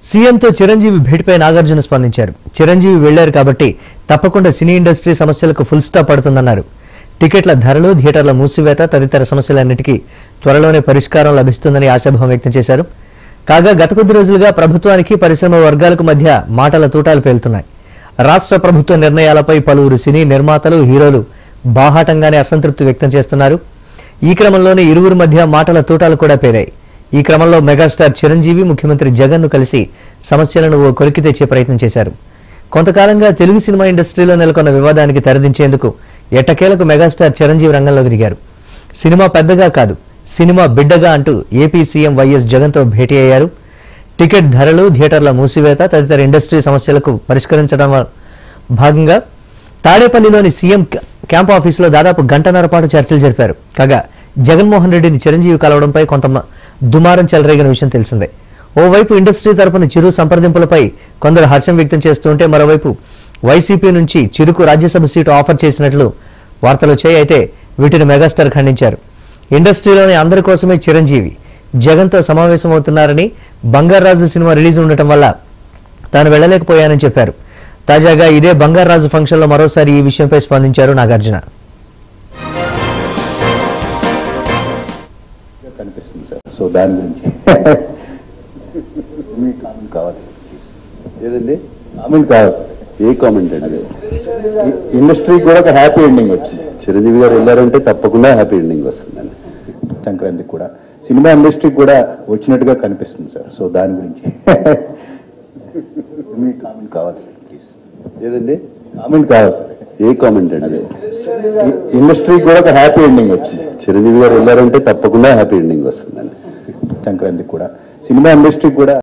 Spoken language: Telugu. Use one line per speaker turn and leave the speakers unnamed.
సీఎంతో చిరంజీవి భేటీపై నాగార్జున స్పందించారు చిరంజీవి వెళ్లారు కాబట్టి తప్పకుండా సినీ ఇండస్ట్రీ సమస్యలకు ఫుల్ స్టాప్ పడుతుందన్నారు టికెట్ల ధరలు థియేటర్ల మూసివేత తదితర సమస్యలన్నిటికీ త్వరలోనే పరిష్కారం లభిస్తుందని ఆశాభావం వ్యక్తం చేశారు కాగా గత కొద్ది రోజులుగా ప్రభుత్వానికి పరిశ్రమ వర్గాలకు మధ్య మాటల తూటాలు పేలుతున్నాయి రాష్ట్ర ప్రభుత్వ నిర్ణయాలపై పలువురు సినీ నిర్మాతలు హీరోలు బాహాటంగానే అసంతృప్తి వ్యక్తం చేస్తున్నారు ఈ క్రమంలోనే ఇరువురి మధ్య మాటల తూటాలు కూడా పేరాయి ఈ క్రమంలో మెగాస్టార్ చిరంజీవి ముఖ్యమంత్రి జగన్ ను కలిసి సమస్యలను ఓ కొలికి తెచ్చే ప్రయత్నం చేశారు కొంతకాలంగా తెలుగు సినిమా ఇండస్ట్రీలో నెలకొన్న వివాదానికి తెరదించేందుకు ఎట్టకేలకు మెగాస్టార్ చిరంజీవి రంగంలోకి దిగారు సినిమా పెద్దగా కాదు సినిమా బిడ్డగా అంటూ ఏపీ సీఎం వైఎస్ జగన్తో భేటీ అయ్యారు టికెట్ ధరలు థియేటర్ల మూసివేత తదితర ఇండస్ట్రీ సమస్యలకు పరిష్కరించడం భాగంగా తాడేపల్లిలోని సీఎం క్యా- క్యాంప్ ఆఫీసులో దాదాపు గంటన్నర పాటు చర్చలు జరిపారు కాగా జగన్మోహన్ రెడ్డిని చిరంజీవి కలవడంపై కొంత మ- దుమారం చెలరేగిన విషయం తెలిసిందే ఓవైపు ఇండస్ట్రీ తరపున చిరు సంప్రదింపులపై కొందరు హర్షం వ్యక్తం చేస్తుంటే మరోవైపు వైసీపీ నుంచి చిరుకు రాజ్యసభ సీటు ఆఫర్ చేసినట్లు వార్తలు వచ్చాయి అయితే వీటిని మెగాస్టార్ ఖండించారు ఇండస్ట్రీలోని అందరి కోసమే చిరంజీవి జగన్తో సమావేశమవుతున్నారని బంగారాజు సినిమా రిలీజ్ ఉండటం వల్ల తాను వెళ్లలేకపోయానని చెప్పారు తాజాగా ఇదే బంగారాజు ఫంక్షన్లో మరోసారి ఈ విషయంపై స్పందించారు నాగార్జున
కనిపిస్తుంది సార్ సో దాని గురించి మీ కామెంట్ కావాలి ఏదండి కామెంట్ కావాలి సార్
ఏ కామెంట్ అండి
ఇ- ఇండస్ట్రీకి కూడా ఒక హ్యాపీ ఎండింగ్ వచ్చింది
చిరంజీవి గారు వెళ్ళారంటే తప్పకుండా హ్యాపీ ఎండింగ్ వస్తుందండి
సంక్రాంతికి కూడా సినిమా ఇండస్ట్రీకి కూడా వచ్చినట్టుగా కనిపిస్తుంది సార్ సో దాని గురించి మీ కామెంట్ కావాలి సార్ ప్లీజ్
ఏదండి
కామెంట్ కావాలి సార్
ఏ కామెంట్ అండి
ఇ- ఇండస్ట్రీకి కూడా ఒక హ్యాపీ ఎండింగ్ వచ్చింది
చిరంజీవి గారు వెళ్ళారంటే తప్పకుండా హ్యాపీ ఎండింగ్ వస్తుందండి
సంక్రాంతికి కూడా సినిమా ఇండస్ట్రీకి కూడా